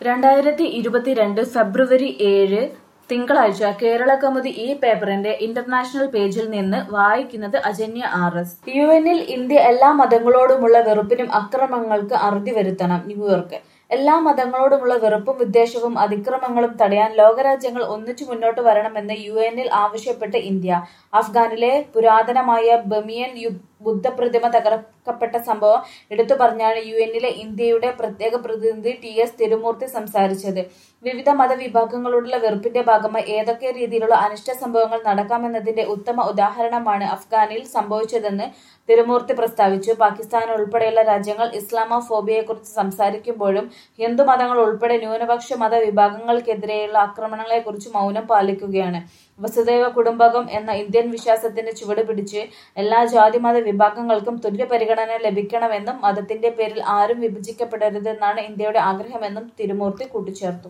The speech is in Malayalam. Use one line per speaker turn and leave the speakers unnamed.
രണ്ടായിരത്തി ഇരുപത്തിരണ്ട് ഫെബ്രുവരി ഏഴ് തിങ്കളാഴ്ച കേരള കൗമുദി ഈ പേപ്പറിന്റെ ഇന്റർനാഷണൽ പേജിൽ നിന്ന് വായിക്കുന്നത് അജന്യ ആർ എസ് യു എന്നിൽ ഇന്ത്യ എല്ലാ മതങ്ങളോടുമുള്ള വെറുപ്പിനും അക്രമങ്ങൾക്ക് അറുതി വരുത്തണം ന്യൂയോർക്ക് എല്ലാ മതങ്ങളോടുമുള്ള വെറുപ്പും വിദ്വേഷവും അതിക്രമങ്ങളും തടയാൻ ലോകരാജ്യങ്ങൾ ഒന്നിച്ചു മുന്നോട്ട് വരണമെന്ന് യു എന്നിൽ ആവശ്യപ്പെട്ട് ഇന്ത്യ അഫ്ഗാനിലെ പുരാതനമായ ബമിയൻ യു ബുദ്ധപ്രതിമ തകർക്കപ്പെട്ട സംഭവം എടുത്തു പറഞ്ഞാണ് യു എന്നിലെ ഇന്ത്യയുടെ പ്രത്യേക പ്രതിനിധി ടി എസ് തിരുമൂർത്തി സംസാരിച്ചത് വിവിധ മതവിഭാഗങ്ങളോടുള്ള വെറുപ്പിന്റെ ഭാഗമായി ഏതൊക്കെ രീതിയിലുള്ള അനിഷ്ട സംഭവങ്ങൾ നടക്കാമെന്നതിന്റെ ഉത്തമ ഉദാഹരണമാണ് അഫ്ഗാനിൽ സംഭവിച്ചതെന്ന് തിരുമൂർത്തി പ്രസ്താവിച്ചു പാകിസ്ഥാൻ ഉൾപ്പെടെയുള്ള രാജ്യങ്ങൾ ഇസ്ലാമോഫോബിയെക്കുറിച്ച് സംസാരിക്കുമ്പോഴും ഹിന്ദു മതങ്ങൾ ഉൾപ്പെടെ ന്യൂനപക്ഷ മതവിഭാഗങ്ങൾക്കെതിരെയുള്ള ആക്രമണങ്ങളെക്കുറിച്ച് മൗനം പാലിക്കുകയാണ് വസുദൈവ കുടുംബകം എന്ന ഇന്ത്യൻ വിശ്വാസത്തിന്റെ ചുവട് പിടിച്ച് എല്ലാ ജാതിമത വിഭാഗങ്ങൾക്കും തുല്യ പരിഗണന ലഭിക്കണമെന്നും മതത്തിന്റെ പേരിൽ ആരും വിഭജിക്കപ്പെടരുതെന്നാണ് ഇന്ത്യയുടെ ആഗ്രഹമെന്നും തിരുമൂർത്തി കൂട്ടിച്ചേർത്തു